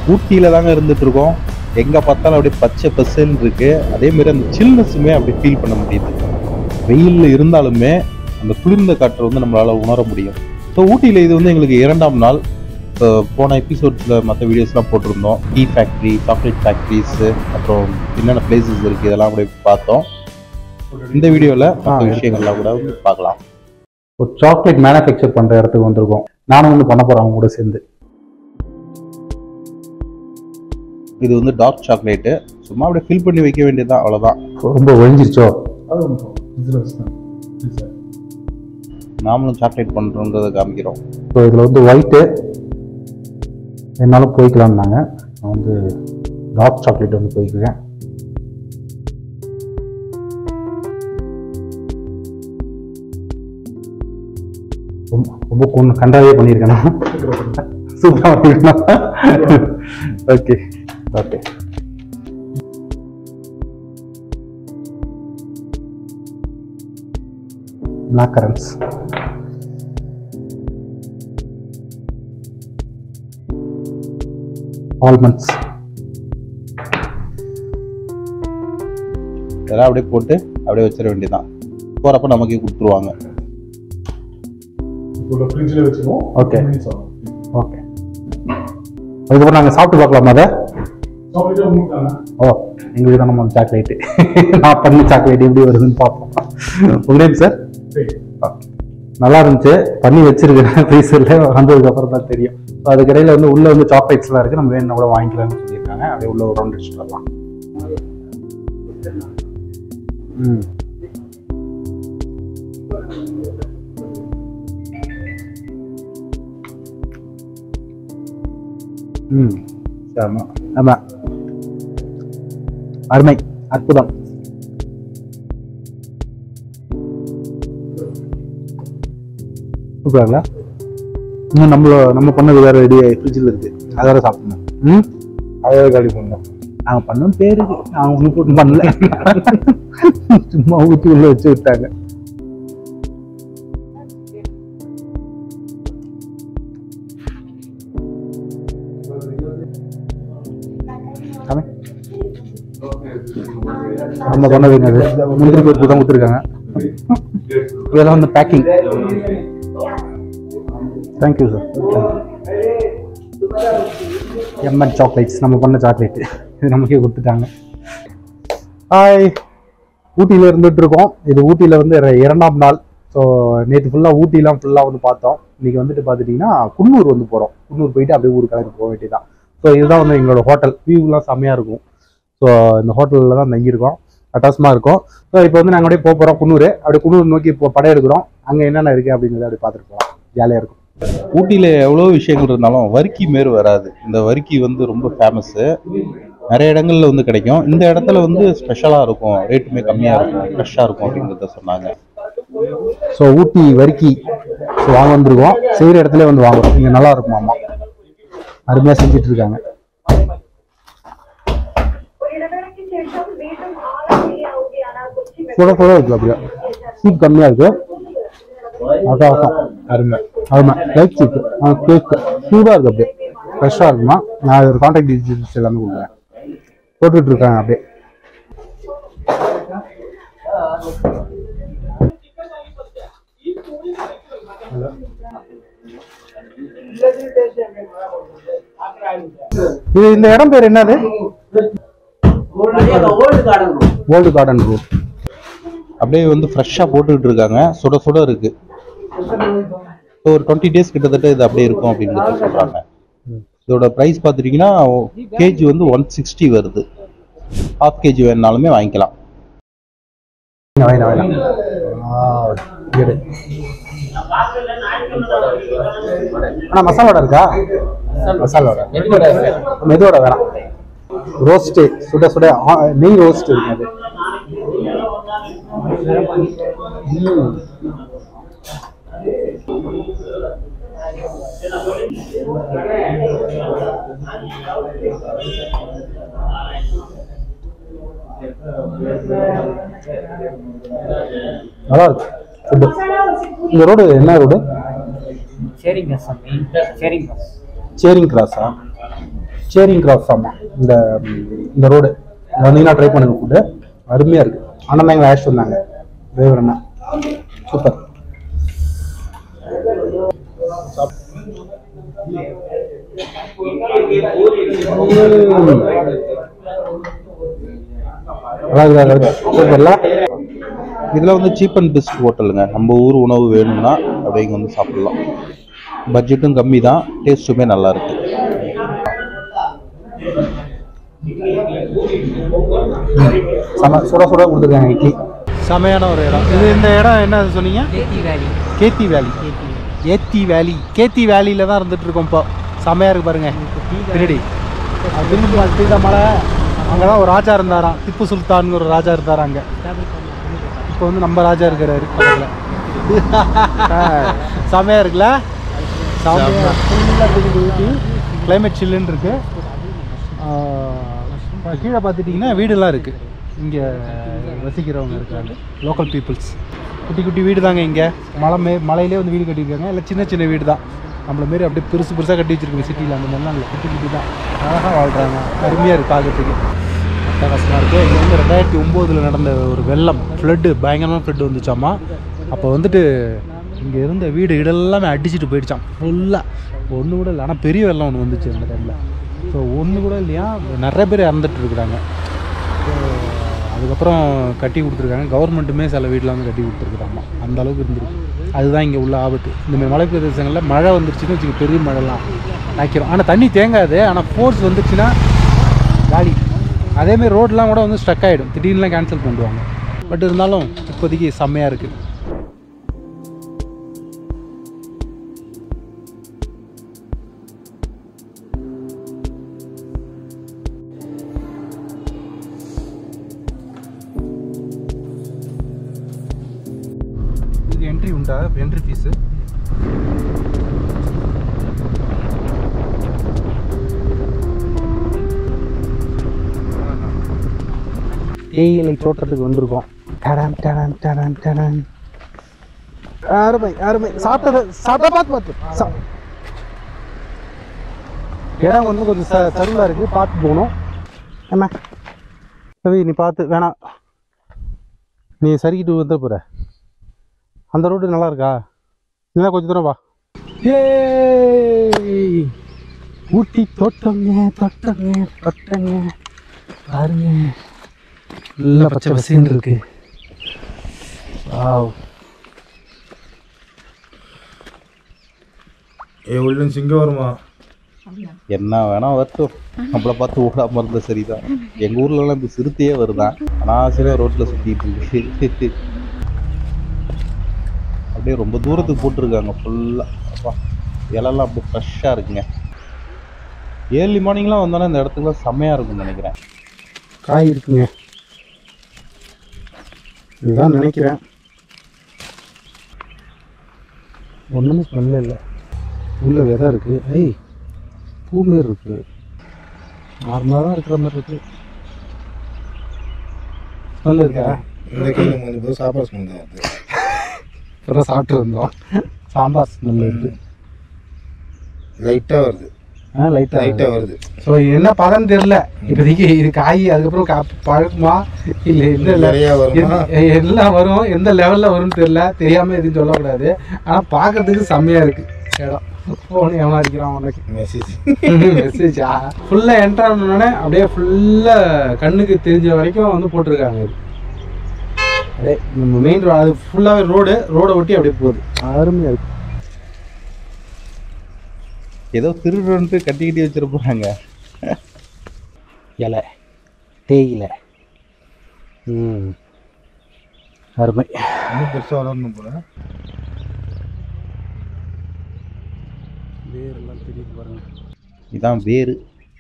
ஊட்டியில தாங்க இருந்துட்டு இருக்கோம் எங்க பார்த்தாலும் அப்படியே பச்சை பசேல்னு இருக்கு அதே மாதிரி அந்த சில்னஸுமே அப்படியே ஃபீல் பண்ண முடியுது வெயில்ல இருந்தாலுமே அந்த குளிர்ந்த காற்றை வந்து நம்மளால உணர முடியும் ஸோ ஊட்டியில இது வந்து எங்களுக்கு இரண்டாம் நாள் இப்போ போன எபிசோட்ஸில் மற்ற வீடியோஸ்லாம் போட்டிருந்தோம் டீ ஃபேக்ட்ரி சாக்லேட் ஃபேக்ட்ரிஸு அப்புறம் என்னென்ன பிளேசஸ் இருக்குது இதெல்லாம் கூட பார்த்தோம் இந்த வீடியோவில் மற்ற இருக்கு. விஷயங்கள்லாம் கூட வந்து பார்க்கலாம் ஒரு சாக்லேட் மேனுஃபேக்சர் பண்ற இடத்துக்கு வந்திருக்கோம் நானும் வந்து பண்ண போறேன் அவங்க கூட சேர்ந்து இது வந்து டார்க் சாக்லேட்டு சும்மா அப்படியே ஃபில் பண்ணி வைக்க வேண்டியதுதான் அவ்வளோதான் ரொம்ப ஒழிஞ்சிருச்சோ நாமளும் சாக்லேட் பண்ணுறோன்றதை காமிக்கிறோம் ஸோ இதில் வந்து ஒயிட்டு என்னாலும் போய்க்கலாம்னாங்க நான் வந்து டார்க் சாக்லேட் வந்து போய்க்கிறேன் ரொம்ப ரொம்ப கொண்டு கண்டாவே பண்ணியிருக்கேனா சூப்பராக பண்ணியிருக்கேன் okay okay black currants almonds இதெல்லாம் அப்படியே போட்டு அப்படியே வச்சிட வேண்டியதுதான் போகிறப்ப நமக்கே கொடுத்துருவாங்க ஃப்ரிட்ஜில் வச்சுருவோம் Okay. ஓகே அதுக்கப்புறம் நாங்கள் சாப்பிட்டு பார்க்கலாமா அதை சாப்பிட்டு உங்களுக்கு ஓ எங்களுக்கு தான் நம்ம சாக்லேட்டு நான் பண்ண சாக்லேட் எப்படி வருதுன்னு பார்ப்போம் உங்களுக்கு சார் நல்லா இருந்துச்சு பண்ணி வச்சிருக்கிறேன் ஃப்ரீசரில் வந்ததுக்கு அப்புறம் தான் தெரியும் ஸோ அதுக்கிடையில் வந்து உள்ள வந்து சாக்லேட்ஸ்லாம் இருக்கு நம்ம வேணும் கூட வாங்கிக்கலாம்னு சொல்லியிருக்காங்க அப்படியே உள்ள ஒரு ரவுண்ட் அடிச்சுட்டு வரலாம் ம் ம் ஆமாம் ஆமாம் அருமை அற்புதம் சூப்பராங்களா இன்னும் நம்மள நம்ம பண்ணது வேற ரெடி ஃப்ரிட்ஜில் இருக்கு அதை வேற சாப்பிடணும் ம் அதை காலி பண்ணோம் நாங்கள் பண்ணோம் பேருக்கு நாங்கள் ஒன்றும் போட்டு பண்ணல சும்மா ஊற்றி உள்ள வச்சு விட்டாங்க சாமி. நம்ம பண்ணது என்னது முந்திரி பருப்பு தான் கொடுத்துருக்காங்க இதெல்லாம் வந்து packing thank you sir M N chocolates நம்ம பண்ண சாக்லேட் இது நமக்கே கொடுத்துட்டாங்க ஹாய் ஊட்டியில் இருந்துட்டு இருக்கோம் இது ஊட்டியில் வந்து இர- இரண்டாம் நாள் ஸோ நேற்று ஃபுல்லாக ஊட்டிலாம் ஃபுல்லாக வந்து பார்த்தோம் இன்னைக்கு வந்துட்டு பார்த்துட்டிங்கன்னா குன்னூர் வந்து போகிறோம் குன்னூர் போயிட்டு அப்படியே ஊர் கிளம்பி போக வேண்டியதான் ஸோ இதுதான் வந்து எங்களோட ஹோட்டல் வியூலாம் செம்மையாக இருக்கும் ஸோ இந்த ஹோட்டலில் தான் தங்கியிருக்கோம் அட்டாசமாக இருக்கும் ஸோ இப்போ வந்து நாங்கள் அப்படியே போக போகிறோம் குன்னூர் அப்படியே குன்னூர் நோக்கி இப்போ படம் எடுக்கிறோம் அங்கே என்னென்ன இருக்குது அப்படிங்கிறத அப்படியே பார்த்துட்டு போகலாம் ஜாலியாக இருக்கும் ஊட்டியில் எவ்வளோ விஷயங்கள் இருந்தாலும் வரிக்கி மாரி வராது இந்த வரிக்கி வந்து ரொம்ப ஃபேமஸ்ஸு நிறைய இடங்கள்ல வந்து கிடைக்கும் இந்த இடத்துல வந்து ஸ்பெஷலாக இருக்கும் ரேட்டுமே கம்மியாக இருக்கும் ஃப்ரெஷ்ஷாக இருக்கும் அப்படிங்கிறத சொன்னாங்க ஸோ ஊட்டி வரிக்கி ஸோ வாங்க வந்திருக்கோம் செய்கிற இடத்துல வந்து வாங்குறோம் இங்கே நல்லா இருக்கும் அம்மா அருமையாக செஞ்சுட்டு இருக்காங்க ഒരിടവേളയ്ക്ക് ശേഷം വീണ്ടും ആളാവുകയാണ് കൊച്ചി சுட சுட இருக்கு அப்படியே சீட் கம்மியாக இருக்கு அதான் அருமை அருமை லைட் சீட் கேக் சூடாக இருக்கு அப்படியே ஃப்ரெஷ்ஷாக இருக்குமா நான் ஒரு கான்டாக்ட் டீட்டெயில்ஸ் எல்லாமே கொடுக்குறேன் போட்டுட்டு இருக்காங்க அப்படியே இது இந்த இடம் பேர் என்னது ஓல்டு கார்டன் ரூட் அப்படியே வந்து ஃப்ரெஷ்ஷாக போட்டுக்கிட்டு இருக்காங்க சுட சுட இருக்கு So, ஒரு டுவெண்ட்டி டேஸ் கிட்டத்தட்ட இது அப்படியே இருக்கும் அப்படிங்கிறத சொல்கிறாங்க இதோட ப்ரைஸ் பார்த்துட்டிங்கன்னா கேஜி வந்து ஒன் சிக்ஸ்டி வருது ஹாஃப் கேஜி வேணுனாலுமே வாங்கிக்கலாம் வேணாம் வேணாம் எடு அண்ணா மசாலா வடை இருக்கா மசாலா வடை மெதுவடை வேணாம் ரோஸ்ட் சுட சுட ஆ, நெய் ரோஸ்ட் இருக்கு அது ம். நல்லா இருக்கு ஃபுட்டு இந்த ரோடு என்ன ரோடு சரிங்க சாமி சரிங்க சேரிங் கிராஸா சேரிங் கிராஸ் ஆமாம் இந்த ம், இந்த ரோடு வந்தீங்கன்னா ட்ரை பண்ணுங்க ஃபுட்டு அருமையாக இருக்குது அண்ணன் தான் எங்களை அழைச்சிட்டு வந்தாங்க டிரைவர் அண்ணா சூப்பர் நல்லா இருக்கா நல்லா இருக்கா சூப்பர்ல இதில் வந்து சீப் அண்ட் பெஸ்ட் ஹோட்டலுங்க நம்ம ஊர் உணவு வேணும்னா அப்படியே இங்கே வந்து சாப்பிடலாம் பட்ஜெட்டும் கம்மி தான் டேஸ்ட்டுமே நல்லா இருக்கு செம சுட சுட கொடுத்துருக்காங்க இட்லி செமையான ஒரு இடம் இது இந்த இடம் என்ன சொன்னீங்க கேத்தி வேலி கேத்தி வேலி ஏத்தி வேலி கேத்தி வேலியில தான் இருந்துட்டு இருக்கோம் இப்போ செமையா இருக்கு பாருங்க பின்னாடி அது தீதா மலை அங்கே தான் ஒரு ராஜா இருந்தாராம் திப்பு சுல்தான் ஒரு ராஜா இருந்தார் அங்கே இப்போ வந்து நம்ம ராஜா இருக்கிறாரு பக்கத்துல. ஆ, செமையா இருக்குல்ல செமையா ஊட்டி கிளைமேட் சில்லுன்னு இருக்கு ஆ, கீழே பார்த்துட்டிங்கன்னா வீடுலாம் இருக்கு இங்கே வசிக்கிறவங்க இருக்காங்க லோக்கல் பீப்புள்ஸ் குட்டி குட்டி வீடு தாங்க இங்கே மலை மே மலையிலே வந்து வீடு கட்டியிருக்காங்க இல்லை சின்ன சின்ன வீடு தான் நம்மள மாரி அப்படியே பெருசு பெருசாக கட்டி வச்சிருக்காங்க சிட்டியில் அந்த மாதிரிலாம் இல்லை குட்டி குட்டி தான் அழகாக வாழ்கிறாங்க அருமையாக இருக்குது பார்க்கறதுக்கு அட்டகாசமாக இருக்குது இங்கே வந்து ரெண்டாயிரத்தி ஒம்போதில் நடந்த ஒரு வெள்ளம் ஃப்ளட்டு பயங்கரமான ஃப்ளட் வந்துச்சாமா அப்போ வந்துட்டு இங்கே இருந்த வீடு இடெல்லாமே அடிச்சிட்டு போயிடுச்சான் ஃபுல்லாக ஒன்று கூட இல்லை ஆனால் பெரிய வெள்ளம் ஒன்று வந்துச்சு அந்த டைமில் ஸோ ஒன்று கூட இல்லையா நிறைய பேர் இறந்துட்டு இருக்கிறாங்க அதுக்கப்புறம் கட்டி கொடுத்துருக்காங்க கவர்மெண்ட்டுமே சில வீட்டில் வந்து கட்டி கொடுத்துருக்குறாங்க அந்த அளவுக்கு இருந்திருக்கு அதுதான் இங்கே உள்ள ஆபத்து இந்த மாதிரி மலை பிரதேசங்களில் மழை வந்துருச்சுன்னு வச்சுக்க பெரிய மழைலாம் ஆக்கிரும் ஆனால் தண்ணி தேங்காது ஆனால் ஃபோர்ஸ் வந்துருச்சுன்னா காலி அதேமாதிரி ரோடெலாம் கூட வந்து ஸ்ட்ரக் ஆகிடும் திடீர்னுலாம் கேன்சல் பண்ணுவாங்க பட் இருந்தாலும் இப்போதைக்கு செம்மையாக இருக்குது இதுக்கு என்ட்ரி உண்டா என்ட்ரி ஃபீஸு தேயிலை தோட்டத்துக்கு வந்திருக்கோம் டடான் டடான் டடான் டடான் அருமை அருமை சாப்பிட்டது சாப்பிட்ட பார்த்து பார்த்து சா- இடம் வந்து கொஞ்சம் ச சருளாக இருக்குது பார்த்து போகணும் என்ன ரவி நீ பார்த்து வேணாம் நீ சரிக்கிட்டு வந்து போகிற அந்த ரோடு நல்லா இருக்கா இல்லை கொஞ்சம் தூரம் வா ஏய் ஊட்டி தோட்டங்க தோட்டங்க தோட்டங்க பாருங்க நல்லா பச்சை பசேன்னு இருக்கு வாவ் ஏ உள்ள சிங்கம் வருமா என்ன வேணா வரட்டும் நம்மளை பார்த்து ஓடாம இருந்தா சரிதான் எங்க ஊர்ல எல்லாம் இந்த சிறுத்தையே வருதான் அனாவசியமா ரோட்ல சுத்திட்டு இருக்கு அப்படியே ரொம்ப தூரத்துக்கு போட்டிருக்காங்க ஃபுல்லா அப்பா இலெல்லாம் அப்படியே ஃப்ரெஷ்ஷா இருக்குங்க ஏர்லி மார்னிங்லாம் வந்தோன்னா இந்த இடத்துக்குலாம் செம்மையா இருக்கும்னு நினைக்கிறேன் காய் இருக்குங்க இதுதான் நினைக்கிறேன் ஒன்றுமே ஸ்மெல்ல இல்லை உள்ள விதை இருக்கு ஐய் பூ மாரி இருக்கு நார்மலாக தான் இருக்கிற மாதிரி இருக்கு ஸ்மெல் இருக்கா இந்த கையில் மூணு பேர் சாப்பாடு ஸ்மெல் வருது இப்போ சாப்பிட்டு இருந்தோம் சாம்பார் ஸ்மெல் இருக்கு லைட்டாக வருது ஆ லைட்டாக லைட்டாக வருது ஸோ என்ன பதம் தெரியல இப்போதைக்கு இது காய் அதுக்கப்புறம் கா- பழுக்குமா இல்லை எந்த le- நிறையா வருமா? எந்த- எல்லாம் வரும் எந்த லெவலில் வரும்னு தெரியல தெரியாமல் எதுவும் சொல்லக்கூடாது ஆனால் பார்க்கறதுக்கு செம்மையாக இருக்கு இடம் ஃபோன் ஏமாறிக்கிறான் உனக்கு மெசேஜ் மெசேஜா ஃபுல்லாக என்ட்ரு ஆனோடனே அப்படியே ஃபுல்லாக கண்ணுக்கு தெரிஞ்ச வரைக்கும் வந்து போட்டிருக்காங்க இது அப்படியே நம்ம மெயின் ரோடு அது ஃபுல்லாகவே ரோடு ரோடை ஒட்டி அப்படியே போகுது அருமையாக இருக்கு ஏதோ திருடுன்ட்டு கட்டி கட்டி வச்சிருப்பாங்க இலை தேயிலை ம் அருமை இன்னும் பெருசாக வளரணும் போல வேரெல்லாம் தெரியுது பாருங்க இதான் வேறு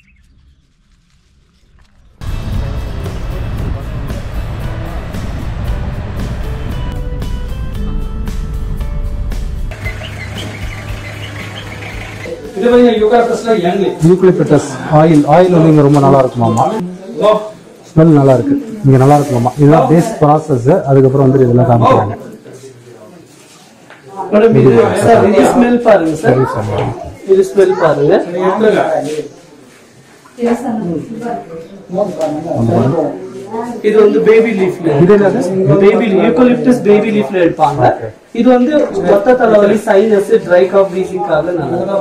யூக்லிப்டஸ் ஆயில் ஆயில் வந்து இங்கே ரொம்ப நல்லா இருக்குமாமா ஸ்மெல் நல்லா இருக்கு இங்கே நல்லா இருக்குமாமா இதுதான் பேஸ் ப்ராசஸ் அதுக்கப்புறம் வந்து இதெல்லாம் காமிக்கிறாங்க சார் இது ஸ்மெல் பாருங்க சார் இது ஸ்மெல் பாருங்க இது வந்து பேபி லீஃப்ல இது என்னது பேபி யூக்கலிப்டஸ் பேபி லீஃப்ல எடுப்பாங்க இது வந்து மொத்த தலைவலி சைனஸ் ட்ரை காஃப் வீசிங்காக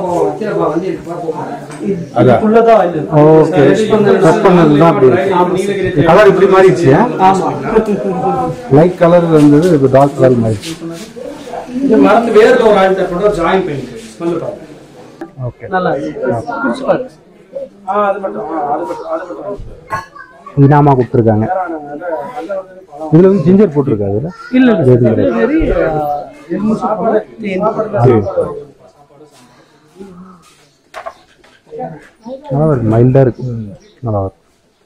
இதுக்குள்ளதான் ஆயில் ஓகே கட் பண்ணது தான் அப்படி கலர் இப்படி மாறிடுச்சு ஆமா லைட் கலர் இருந்தது இப்போ டார்க் கலர் மாறிடுச்சு இது மறந்து வேற ஒரு ஆயில் தட்டோட ஜாயின் பண்ணிட்டு ஸ்மெல் பாருங்க ஓகே நல்லா இருக்கு குடிச்சு பாருங்க ஆ அது மட்டும் ஆ, அது மட்டும் அது மட்டும் இனாமா கொடுத்துருக்காங்க இதுல வந்து ஜிஞ்சர் போட்டிருக்காது இதுல இல்ல இல்ல எதுவும் இது வெரி எலுமிச்சை போல தேன் நல்லா இருக்கு மைல்டா இருக்கு நல்லா இருக்கு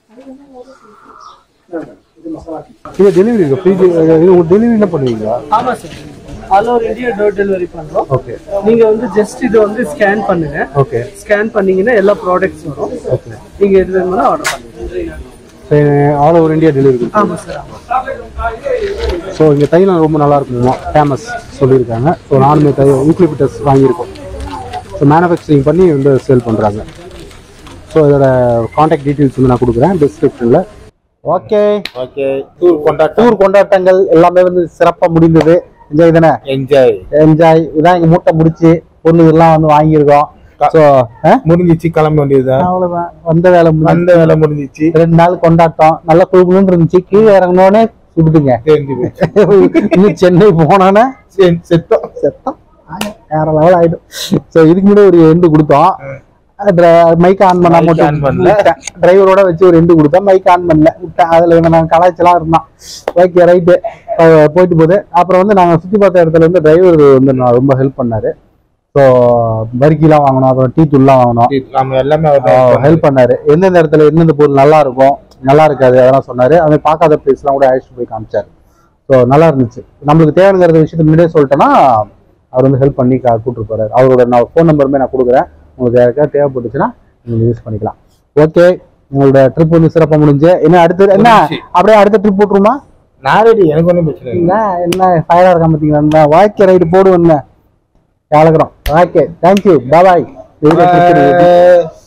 இது டெலிவரி இருக்கு ஃப்ரீ இது உங்க டெலிவரி என்ன பண்ணுவீங்களா ஆமா sir all over India door delivery பண்றோம் ஓகே நீங்க வந்து ஜஸ்ட் இதை வந்து ஸ்கேன் பண்ணுங்க ஓகே ஸ்கேன் பண்ணீங்கன்னா எல்லா ப்ராடக்ட்ஸ் வரும் ஓகே நீங்க எது வேணுமோ ஆர்டர் பண்ணுங்க ஆல் ஓவர் இந்தியா டெலிவரி ஆமா சார் ஸோ இங்கே தைலம் ரொம்ப நல்லா இருக்குமா ஃபேமஸ் சொல்லியிருக்காங்க ஸோ நானுமே தை யூக்லிபிட்டஸ் வாங்கியிருக்கோம் ஸோ மேனுஃபேக்சரிங் பண்ணி வந்து சேல் பண்ணுறாங்க ஸோ இதோட காண்டாக்ட் டீட்டெயில்ஸ் வந்து நான் கொடுக்குறேன் டிஸ்கிரிப்ஷனில் ஓகே ஓகே டூர் கொண்டாட்டம் டூர் கொண்டாட்டங்கள் எல்லாமே வந்து சிறப்பாக முடிந்தது என்ஜாய் தானே என்ஜாய் என்ஜாய் இதான் எங்கள் மூட்டை முடிச்சு பொருள் இதெல்லாம் வந்து வாங்கியிருக்கோம் ஸோ முடிஞ்சிச்சு கிளம்ப வேண்டியதுதான் அவ்வளோதான் வந்த வேலை முடிஞ்சு அந்த வேலை முடிஞ்சிச்சு ரெண்டு நாள் கொண்டாட்டம் நல்லா குழுக்குழுன்னு இருந்துச்சு கீழே இறங்கினோடனே சுடுதுங்க தெரிஞ்சு போச்சு இன்னும் சென்னை போனோன்னே சரி, செத்தோம் செத்தம் வேற லெவல் ஆயிடும் ஸோ இதுக்கு முன்னாடி ஒரு எண்டு கொடுத்தோம் மைக் ஆன் பண்ணா Mic மட்டும் on பண்ணல. டிரைவரோட வச்சு ஒரு எண்டு கொடுத்தோம் மைக் ஆன் பண்ணல விட்டேன் அதுல இவன் நாங்கள் கலாய்ச்சலாம் இருந்தான் ஓகே ரைட்டு போயிட்டு போகுது அப்புறம் வந்து நாங்கள் சுற்றி பார்த்த இடத்துல வந்து டிரைவர் வந்து நான் ரொம்ப ஹெல்ப் பண்ணாரு ஸோ பருக்கிலாம் வாங்கணும் அப்புறம் டீ தூள்லாம் வாங்கணும் நம்ம எல்லாமே அவர் ஹெல்ப் பண்ணாரு எந்தெந்த இடத்துல எந்தெந்த பொருள் நல்லா இருக்கும் நல்லா இருக்காது அதெல்லாம் சொன்னாரு அது பார்க்காத பிளேஸ்லாம் கூட அழைச்சிட்டு போய் காமிச்சாரு ஸோ நல்லா இருந்துச்சு நம்மளுக்கு தேவைங்கிற விஷயத்த முன்னாடியே சொல்லிட்டேன்னா அவர் வந்து ஹெல்ப் பண்ணி கா- கூட்டிட்டு போறாரு அவரோட நான் ஃபோன் நம்பருமே நான் கொடுக்குறேன் உங்களுக்கு யாருக்காவது தேவைப்பட்டுச்சுன்னா நீங்க யூஸ் பண்ணிக்கலாம் ஓகே உங்களோட ட்ரிப் வந்து சிறப்பாக முடிஞ்சு என்ன அடுத்து என்ன முடிஞ்சுச்சு. அப்படியே அடுத்த ட்ரிப் போட்டுருமா நான் ரெடி எனக்கு ஒன்றும் பிரச்சனை இல்லை என்ன என்ன ஃபயரா இருக்க மாட்டீங்களா வாழ்க்கை ரைடு போடுவேன் கேளக்குறோம் ஓகே தேங்க்யூ பாய் Bye.